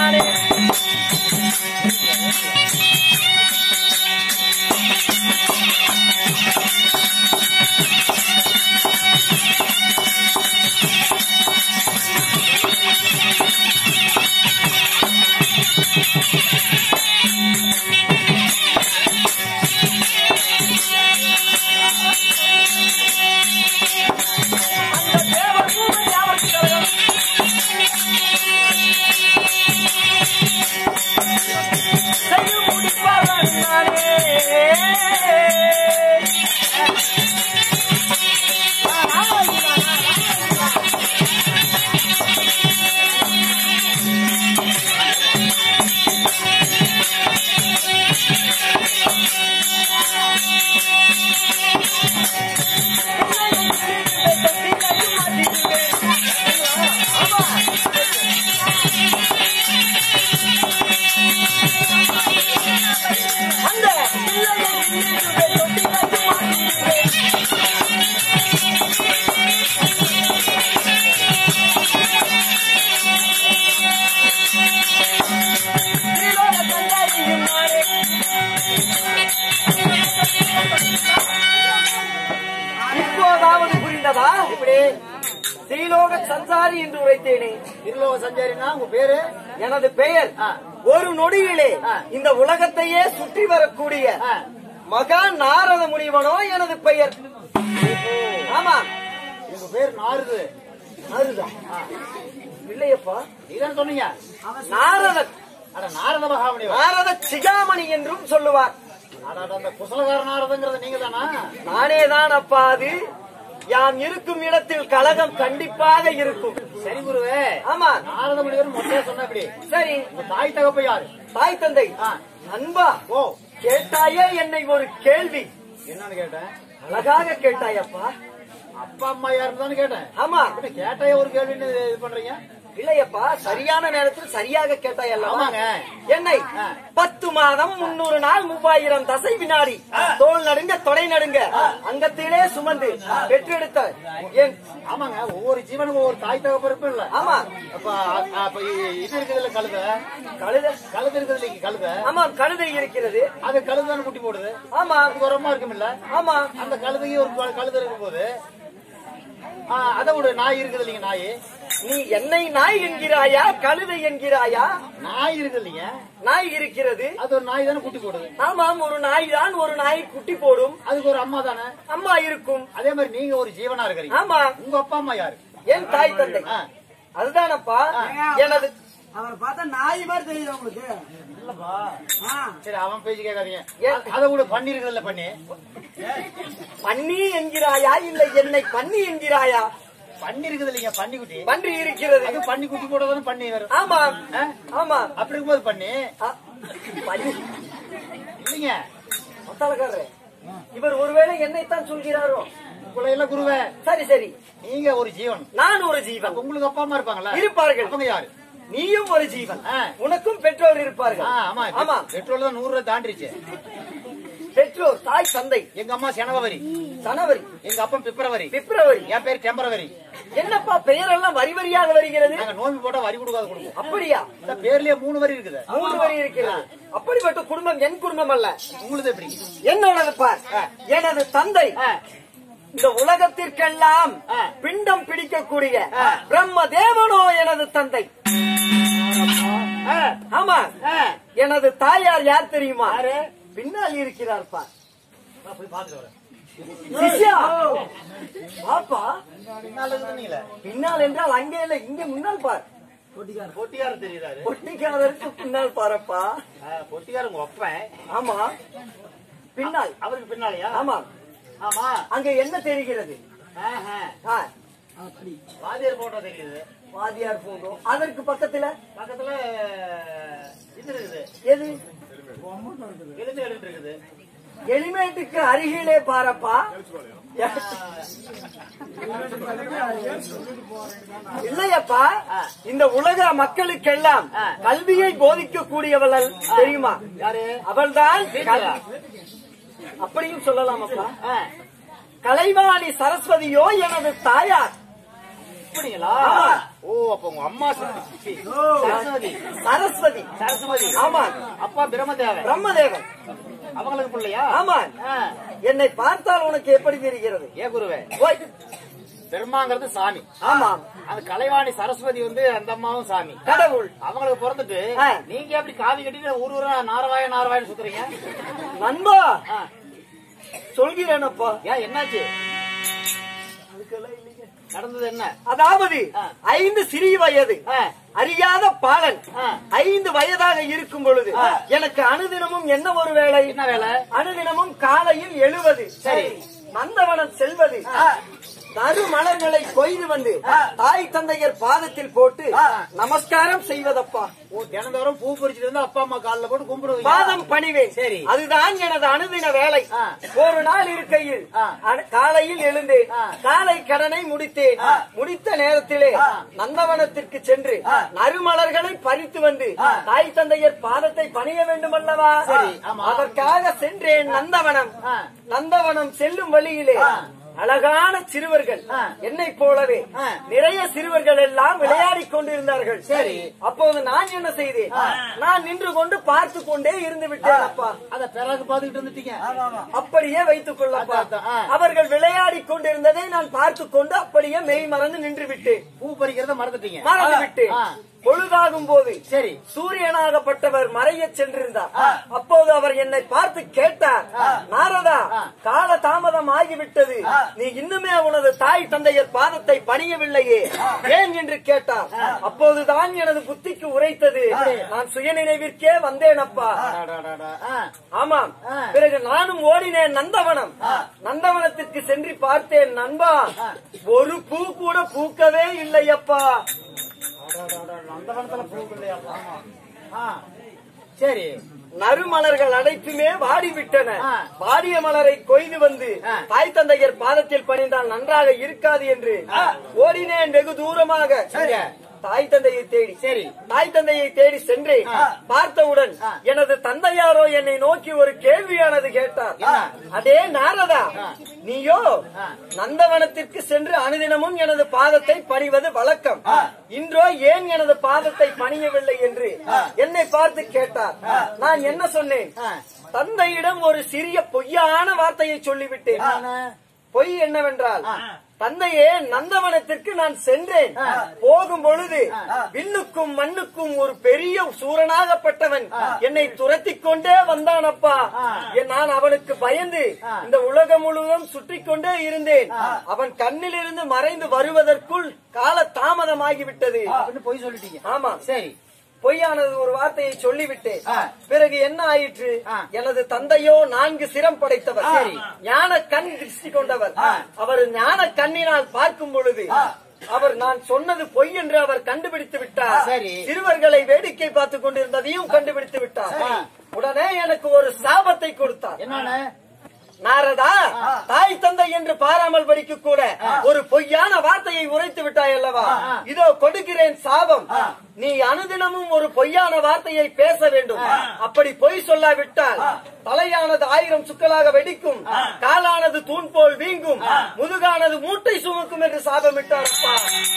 நானே அந்த தேவர் கூட யாவரும் கலகம் செய்து முடிப்பவன் நானே அந்த இப்போதாவது புரிந்ததா இப்படி ஸ்ரீலோக சஞ்சாரி என்று உரைத்தேனே திருலோக சஞ்சாரினா உங்க பேரு எனது பெயர் ஆ. ஒரு நொடியிலே ஆ. இந்த உலகத்தையே சுற்றி வரக்கூடிய ஆ. மகா நாரத முனிவனோ எனது பெயர் ஆமா உங்க பேர் நாருது அதுதான் இல்லையப்பா நீதான் சொன்னீங்க நாரதன் அட நாரத மகாமணி நாரத சிகாமணி என்றும் சொல்லுவார் அட அந்த குசலகார நாரதங்கிறது நீங்க தானா நானேதான் அப்பா அது யாம் இருக்கும் இடத்தில் கலகம் கண்டிப்பாக இருக்கும் சரி குருவே ஆமா நாரத முனிவர் மொட்டையா சொன்ன இப்படி சரி உங்க தாய் தகப்ப யாரு தாய் தந்தை ஆ. அன்பா ஓ கேட்டாயே என்னை ஒரு கேள்வி என்னன்னு கேட்டேன் அழகாக கேட்டாயப்பா அப்பா அம்மா யாருன்னு தானே கேட்டேன் ஆமா என்ன கேட்டாயே ஒரு கேள்வின்னு இது பண்றீங்க இல்லையப்பா சரியான நேரத்தில் சரியாக கேட்டாய் அல்லவா ஆமாங்க. என்னை ஆ. பத்து மாதம் முன்னூறு நாள் மூவாயிரம் தசை வினாடி தோல் நடுங்க தொடை நடுங்க அங்கத்திலே சுமந்து பெற்றெடுத்த என் ஆமாங்க ஒவ்வொரு ஜீவனுக்கும் ஒவ்வொரு தாய் தகப்ப இருப்பு இல்ல ஆமா அப்ப அ- அப்ப இ- இது இருக்குது இல்ல கழுத கழுதை கழுத இருக்குது இல்லைங்க கழுத ஆமா கழுதை இருக்கிறது அது கழுத தானே குட்டி போடுது ஆமா அதுக்கு உரமா இருக்கும் இல்ல ஆமா அந்த கழுதையும் ஒரு கழு- கழுதை இருக்கும் போது ஆ, அதை விட நாய் இருக்குது இல்லைங்க நாய் நீ என்னை நாய் என்கிறாயா கழுதை என்கிறாயா நாய் இருக்குது இல்லைங்க நாய் இருக்கிறது அது ஒரு நாய் தானே குட்டி போடுது ஆமாம் ஒரு நாய் தான் ஒரு நாய் குட்டி போடும் அதுக்கு ஒரு அம்மா தானே அம்மா இருக்கும் அதே மாதிரி நீங்க ஒரு ஜீவனா இருக்கிறீங்க ஆமா உங்க அப்பா அம்மா யாரு என் தாய் தந்தை ஆ. அதுதானப்பா எனது அவரை பார்த்தா நாய் மாதிரி தெரியுது உங்களுக்கு இல்லப்பா ஆ. சரி அவன் பேச்சு கேட்காதீங்க ஏன்? அ- அதை கூட பண்ணி இருக்குது இல்ல பண்ணி பன்னி என்கிறாயா இல்லை என்னை பன்னி என்கிறாயா பண்ணி இருக்குது இல்லைங்க பன்னி குட்டி பன்றி இருக்கிறது அது பண்ணி குட்டி போடுறதானே பண்ணி வரும் ஆமா ஆ? ஆமா அப்படி இருக்கும்போது பண்ணி ஆ, பன்னி இல்லைங்க மத்தாளக்காரரே இவர் ஒருவேளை என்னைத்தான் சொல்கிறாரோ உங்களை எல்லாம் குருவே சரி சரி நீங்க ஒரு ஜீவன் நான் ஒரு ஜீவன் உங்களுக்கு அப்பா அம்மா இருப்பாங்களா இருப்பார்கள் அவங்க யாரு நீயும் ஒரு ஜீவன் ஆ. உனக்கும் பெற்றோர் இருப்பார்கள் ஆ, ஆமா ஆமா பெட்ரோல் தான் நூறு ரூபாய் தாண்டிருச்சு பெற்றோர் தாய் தந்தை எங்க அம்மா ஜனவரி ஜனவரி எங்க அப்பா பிப்ரவரி பிப்ரவரி என் பேர் டெம்பரவரி என்னப்பா பெயரெல்லாம் வரி வரியாக வருகிறது நாங்க நோம்பி போட்டா வரி கொடுக்காத கொடுப்போம் அப்படியா இந்த பேர்லயே மூணு வரி இருக்குது மூன்று வரி இருக்கிறது அப்படிப்பட்ட குடும்பம் என் குடும்பம் அல்ல உங்களுக்கு எப்படி என்னோடது பார் எனது தந்தை ஆ. இந்த உலகத்திற்கெல்லாம் ஆ. பிண்டம் பிடிக்கக்கூடிய ஆ. பிரம்ம தேவனோ எனது தந்தை ஆ, ஆமா ஆ. எனது தாயார் யார் தெரியுமா யாரு? பின்னால் இருக்கிறார் பார் நான் போய் பார்த்துட்டு வரேன் சிஷ்யா பாப்பா பின்னால இருக்குதுன்னீங்களே பின்னால் என்றால் அங்கே இல்லை இங்க முன்னால் பார் பொட்டியாரு தெரியுறாரு பொட்டிக்காரருக்கு பின்னால் பாரப்பா ஆ, பொட்டியாரு உங்க ஒப்பன் ஆமா பின்னால் அவருக்கு பின்னாலயா ஆமா ஆமா அங்க என்ன தெரிகிறது ஆஹா. ஆ, வாத்தியார் போட்டோ தெரியுது வாதியார் போட்டோ அதற்கு பக்கத்துல பக்கத்துல இது இருக்குது எது எலும்பு எடுத்து இருக்குது எலிமேட்டுக்கு அருகிலே பாரப்பா இல்லையப்பா இந்த உலக மக்களுக்கெல்லாம் கல்வியை போதிக்க கூடியவள் தெரியுமா யாரு அவள்தான் டீச்சரா? அப்படியும் சொல்லலாமப்பா ஆ, கலைவாணி சரஸ்வதியோ எனது தாயார் அப்படிங்களா ஆமா. ஓ அப்ப உங்க அம்மா சக்தி சரஸ்வதி சரஸ்வதி சரஸ்வதி ஆமா அப்பா பிரம்மதேவன் பிரம்மதேவன் அவங்களுக்கு பிள்ளையா ஆமா ஆ. என்னை பார்த்தால் உனக்கு எப்படி தெரிகிறது ஏ குருவே ஓய். பெருமாங்கிறது சாமி ஆமா அந்த கலைவாணி சரஸ்வதி வந்து அந்த அம்மாவும் சாமி கடவுள் அவங்களுக்கு பிறந்துட்டு ஆ. நீங்க எப்படி காவி கட்டிட்டு ஊர் ஊரா நாரவாய நாரவாயன்னு சுத்துறீங்க நண்பா ஆ. சொல்கிறேனப்பா ஏன் என்னாச்சு நடந்தது என்ன அதாவது ஆ. ஐந்து சிறிய வயது ஆ. அறியாத பாலன் ஆ. ஐந்து வயதாக இருக்கும் பொழுது எனக்கு அனுதினமும் என்ன ஒரு வேலை என்ன வேலை அனுதினமும் காலையில் எழுவது சரி. நந்தவனம் செல்வது நறு மலர்களை கொய்து வந்து தாய் தந்தையர் பாதத்தில் போட்டு நமஸ்காரம் செய்வதப்பா ஓ தினந்தோறும் பூ பறிச்சுட்டு வந்து அப்பா அம்மா காலில் போட்டு கும்பிடுவீங்க பாதம் பணிவேன் சரி. அதுதான் எனது அனுதின வேலை ஆ. ஒரு நாள் இருக்கையில் ஆ. அனு- காலையில் எழுந்தேன் ஆ. காலை கடனை முடித்தேன் முடித்த நேரத்திலே நந்தவனத்திற்கு சென்று நறுமலர்களை பறித்து வந்து தாய் தந்தையர் பாதத்தை பணிய வேண்டும் அல்லவா சரி, ஆமா. அதற்காக சென்றேன் நந்தவனம் ஆ. நந்தவனம் செல்லும் வழியிலே அழகான சிறுவர்கள் ஆ. என்னை போலவே ஆ. நிறைய சிறுவர்கள் எல்லாம் விளையாடிக் கொண்டிருந்தார்கள் சரி. அப்போது நான் என்ன செய்தேன் நான் நின்று கொண்டு பார்த்து கொண்டே இருந்து விட்டேன் அப்பா அத பிறகு பாத்துக்கிட்டு இருந்துட்டீங்க அப்படியே வைத்துக் கொள்ளப்பா அதான், அதான், ஆ. அவர்கள் விளையாடிக் கொண்டிருந்ததை நான் பார்த்து கொண்டு அப்படியே மெய் மறந்து நின்று விட்டேன் பூ பறிக்கிறத மறந்துட்டீங்க மறந்து விட்டேன் ஆ. பொழுதாகும் போது சரி சூரியனாகப்பட்டவர் மறையச் சென்றிருந்தார் அப்போது அவர் என்னை பார்த்து கேட்டார் நாரதா கால தாமதம் ஆகிவிட்டது நீ இன்னுமே உனது தாய் தந்தையர் பாதத்தை பணியவில்லையே ஏன் என்று கேட்டார் அப்போதுதான் எனது புத்திக்கு உரைத்தது நான் சுயநினைவிற்கே வந்தேன் அப்பா அடாடாடா. ஆ. ஆமாம் ஆ. பிறகு நானும் ஓடினேன் நந்தவனம் நந்தவனத்திற்கு சென்று பார்த்தேன் நண்பா ஒரு பூ கூட பூக்கவே இல்லையப்பா அடாடாடா. நந்தவனத்துல பூ இல்லையா ஆமா. ஆ. சரி நறுமலர்கள் அனைத்துமே வாடிவிட்டன ஆ. வாடிய மலரை கொய்து வந்து ஆ. தாய் தந்தையர் பாதத்தில் பணிந்தால் நன்றாக இருக்காது என்று ஓடினேன் வெகு தூரமாக சரி. தாய் தந்தையை தேடி சரி. தாய் தந்தையை தேடி சென்றேன் பார்த்தவுடன் எனது தந்தையாரோ என்னை நோக்கி ஒரு கேள்வியானது கேட்டார் என்ன? அதே நாரதா நீயோ நந்தவனத்திற்கு சென்று அனுதினமும் எனது பாதத்தை பணிவது வழக்கம் இன்றோ ஏன் எனது பாதத்தை பணியவில்லை என்று என்னை பார்த்து கேட்டார் நான் என்ன சொன்னேன் தந்தையிடம் ஒரு சிறிய பொய்யான வார்த்தையை சொல்லிவிட்டேன் பொய் என்னவென்றால் தந்தையே நந்தவனத்திற்கு நான் சென்றேன் போகும் பொழுது விண்ணுக்கும் மண்ணுக்கும் ஒரு பெரிய சூரனாகப்பட்டவன் என்னை துரத்திக் கொண்டே வந்தானப்பா என் நான் அவனுக்கு பயந்து இந்த உலகம் முழுவதும் சுற்றி கொண்டே இருந்தேன் அவன் கண்ணிலிருந்து மறைந்து வருவதற்குள் கால தாமதமாகிவிட்டது அப்படின்னு போய் சொல்லிட்டீங்க ஆமா சரி பொய்யானது ஒரு வார்த்தையை சொல்லிவிட்டேன் ஆ. பிறகு என்ன ஆயிற்று ஆ. எனது தந்தையோ நான்கு சிரம் படைத்தவர் சரி. ஞான கண் திருஷ்டி கொண்டவர் அவர் ஞான கண்ணினால் பார்க்கும் பொழுது அவர் நான் சொன்னது பொய் என்று அவர் கண்டுபிடித்து விட்டார் சரி. சிறுவர்களை வேடிக்கை பார்த்துக் கொண்டிருந்ததையும் கண்டுபிடித்து விட்டார் உடனே எனக்கு ஒரு சாபத்தை கொடுத்தார் என்னன்னு நாரதா தாய் தந்தை என்று பாராமல் படிக்க கூட ஒரு பொய்யான வார்த்தையை உரைத்து விட்டாய் அல்லவா இதோ கொடுக்கிறேன் சாபம் நீ அனுதினமும் ஒரு பொய்யான வார்த்தையை பேச வேண்டும் அப்படி பொய் சொல்லாவிட்டால் தலையானது ஆயிரம் சுக்கலாக வெடிக்கும் காலானது தூண் போல் வீங்கும் முதுகானது மூட்டை சுமக்கும் என்று சாபமிட்டார் அப்பா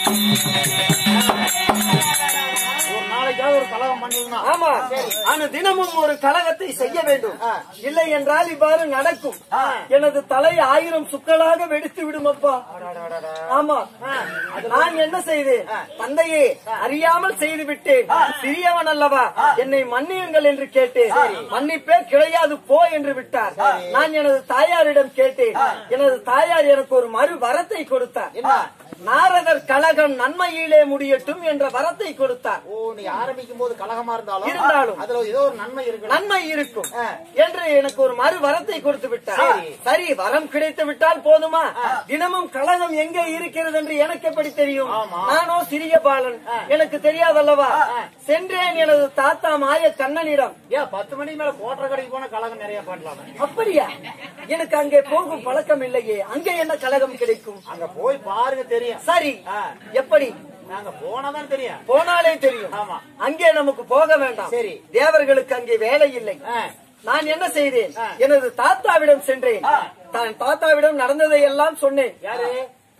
ஒரு நாளைக்காவது ஒரு கலகம் பண்ணிருந்தா ஆமா ஆனா தினமும் ஒரு கலகத்தை செய்ய வேண்டும் இல்லை என்றால் இவ்வாறு நடக்கும் எனது தலை ஆயிரம் சுக்கலாக வெடித்து விடும் அப்பா ஆமா நான் என்ன செய்தேன் தந்தையே அறியாமல் செய்து விட்டேன் சிறியவன் அல்லவா என்னை மன்னியுங்கள் என்று கேட்டேன் மன்னிப்பே கிடையாது போ என்று விட்டார் நான் எனது தாயாரிடம் கேட்டேன் எனது தாயார் எனக்கு ஒரு மறு வரத்தை கொடுத்தார் நாரதர் கழகம் நன்மையிலே முடியட்டும் என்ற வரத்தை கொடுத்தார் ஓ நீ ஆரம்பிக்கும் போது கலகமா இருந்தாலும் இருந்தாலும். அதுல ஏதோ ஒரு நன்மை இருக்கு நன்மை இருக்கும் ஆ. என்று எனக்கு ஒரு மறு வரத்தை கொடுத்து விட்டார் சரி. சரி வரம் கிடைத்து விட்டால் போதுமா தினமும் கழகம் எங்கே இருக்கிறது என்று எனக்கு எப்படி தெரியும் ஆமா. நானோ சிறிய பாலன் எனக்கு தெரியாதல்லவா சென்றேன் எனது தாத்தா மாய கண்ணனிடம் ஏன் பத்து மணிக்கு மேல கோட்டரை கடைக்கு போனா கலகம் நிறைய பண்ணலாம் அப்படியா எனக்கு அங்கே போகும் பழக்கம் இல்லையே அங்கே என்ன கழகம் கிடைக்கும் அங்க போய் பாருங்க தெரியும் சரி ஆ. எப்படி நாங்க போனாதான் தெரியும் போனாலே தெரியும் ஆமா. அங்கே நமக்கு போக வேண்டாம் சரி. தேவர்களுக்கு அங்கே வேலை இல்லை ஆ. நான் என்ன செய்தேன் எனது தாத்தாவிடம் சென்றேன் தான் தாத்தாவிடம் நடந்ததை எல்லாம் சொன்னேன் யாரு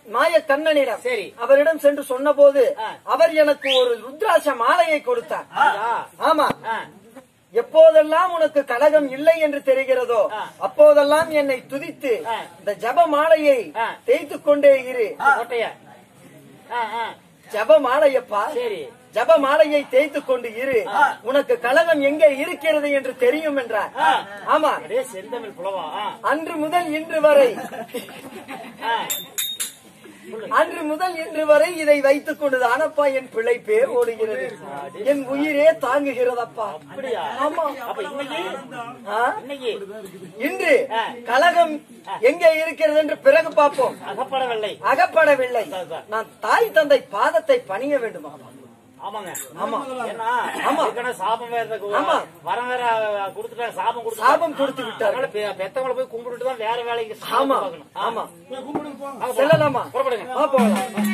மாய கண்ணனிடம் சரி. அவரிடம் சென்று சொன்னபோது ஆ. அவர் எனக்கு ஒரு ருத்ராட்ச மாலையை கொடுத்தார் ஆ. ஆமா ஆ. எப்போதெல்லாம் உனக்கு கலகம் இல்லை என்று தெரிகிறதோ ஆ. அப்போதெல்லாம் என்னை துதித்து ஆ. இந்த ஜப மாலையை ஆ. தேய்த்து கொண்டே இரு கோட்டைய ஆ, ஆ. ஜப மாலையப்பா சரி ஜப மாலையை தேய்த்து கொண்டு இரு உனக்கு கலகம் எங்கே இருக்கிறது என்று தெரியும் என்றார் ஆ. ஆமா அப்படியே செந்தமிழ் புலவா ஆ. அன்று முதல் இன்று வரை ஆ. அன்று முதல் இன்று வரை இதை வைத்துக் கொண்டுதானப்பா என் பிழைப்பே ஓடுகிறது என் உயிரே தாங்குகிறதப்பா அப்படியா ஆமா அப்ப இன்னைக்கு ஆ? இன்னைக்கு இன்று ஆ. கலகம் எங்கே இருக்கிறது என்று பிறகு பார்ப்போம் அகப்படவில்லை அகப்படவில்லை நான் தாய் தந்தை பாதத்தை பணிய வேண்டுமா ஆமாங்க ஆமா ஏன்னா ஆமா. ஏற்கனவே சாபம் வேற இருக்கு. ஆமா. வரம் வேற கொடுத்துட்டாங்க சாபம் கொடுத்து சாபம் கொடுத்து விட்டார்கள் அதனால பெ- பெத்தவங்களை போய் கும்பிட்டுட்டு தான் வேற வேலைக்கு ஆமா பார்க்கணும். ஆமா வாங்க போலாம். செல்லலாமா புறப்படுங்க வா போகலாம்